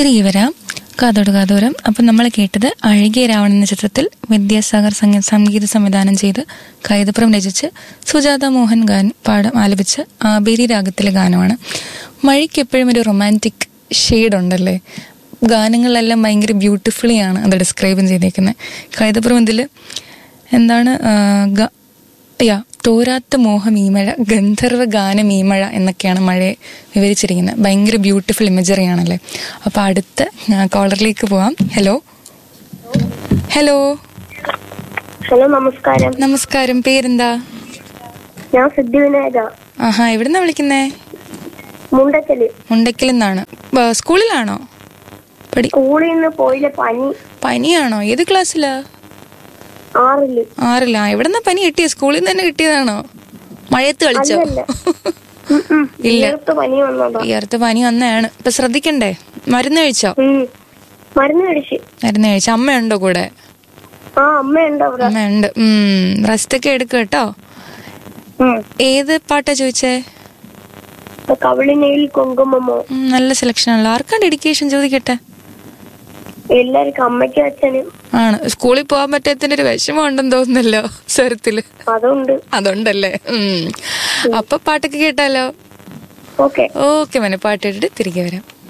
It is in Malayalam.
തിരികെ വരാം കാതോട് കാതോരം അപ്പം നമ്മൾ കേട്ടത് അഴകിയ രാവണൻ എന്ന ചിത്രത്തിൽ വിദ്യാസാഗർ സംഗീ സംഗീത സംവിധാനം ചെയ്ത് കൈതപ്പുറം രചിച്ച് സുജാത മോഹൻ ഗാൻ പാടം ആലപിച്ച ആബേരി രാഗത്തിലെ ഗാനമാണ് മഴയ്ക്ക് എപ്പോഴും ഒരു റൊമാൻറ്റിക് ഷെയ്ഡ് ഉണ്ടല്ലേ ഗാനങ്ങളിലെല്ലാം ഭയങ്കര ബ്യൂട്ടിഫുള്ളി ആണ് അത് ഡിസ്ക്രൈബ് ചെയ്തേക്കുന്നത് കൈതപ്പുറം ഇതിൽ എന്താണ് ആ, ഗ- യാ തോരാത്ത മോഹം ഈ മഴ ഗന്ധർവ ഗാനം ഈ മഴ എന്നൊക്കെയാണ് മഴയെ വിവരിച്ചിരിക്കുന്നത് ഭയങ്കര ബ്യൂട്ടിഫുൾ ഇമേജറി ആണല്ലേ അപ്പൊ അടുത്ത കോളറിലേക്ക് പോവാം ഹലോ ഹലോ ഹലോ നമസ്കാരം നമസ്കാരം പേരെന്താ ഞാൻ സിദ്ധിവിനായക ആഹാ എവിടുന്നാ വിളിക്കുന്നേ മുണ്ടക്കല് മുണ്ടക്കിൽ നിന്നാണ് ബ- സ്കൂളിലാണോ പഠി സ്കൂളിൽ നിന്ന് പോയില്ല പനി പനിയാണോ ഏത് ക്ലാസ്സിലാ ആറില് ആറില്ല എവിടെന്നാ പനി കിട്ടിയ സ്കൂളിൽ നിന്ന് തന്നെ കിട്ടിയതാണോ മഴയത്ത് കളിച്ചോ അല്ലല്ല. ഉം ഉം. ഇല്ല. നേരത്തെ പനി വന്നതാ ഈ അടുത്ത പനി വന്നതാണ് ഇപ്പൊ ശ്രദ്ധിക്കണ്ടേ മരുന്ന് കഴിച്ചോ ഉം. മരുന്ന് കഴിച്ച് മരുന്ന് കഴിച്ച അമ്മയുണ്ടോ കൂടെ ആ അമ്മയുണ്ട് അവിടെ അമ്മയുണ്ട് ഉം റെസ്റ്റ് ഒക്കെ എടുക്കുക കേട്ടോ ഉം. ഏത് പാട്ടാ ചോദിച്ചേ ഇപ്പൊ കവിളിനയിൽ കുങ്കുമമോ ഉം, നല്ല സെലക്ഷൻ ആണല്ലോ ആർക്കാണ് ഡെഡിക്കേഷൻ ചോദിക്കട്ടെ എല്ലാവർക്കും അമ്മയ്ക്കും അച്ഛനും ആണ് സ്കൂളിൽ പോകാൻ പറ്റാത്തതിന്റെ ഒരു വിഷമം ഉണ്ടെന്ന് തോന്നുന്നല്ലോ സ്വരത്തില് അതുണ്ട് അതുണ്ടല്ലേ ഉം അപ്പൊ പാട്ടൊക്കെ കേട്ടാലോ ഓക്കെ ഓക്കെ മനെ പാട്ട് കേട്ടിട്ട് തിരികെ വരാം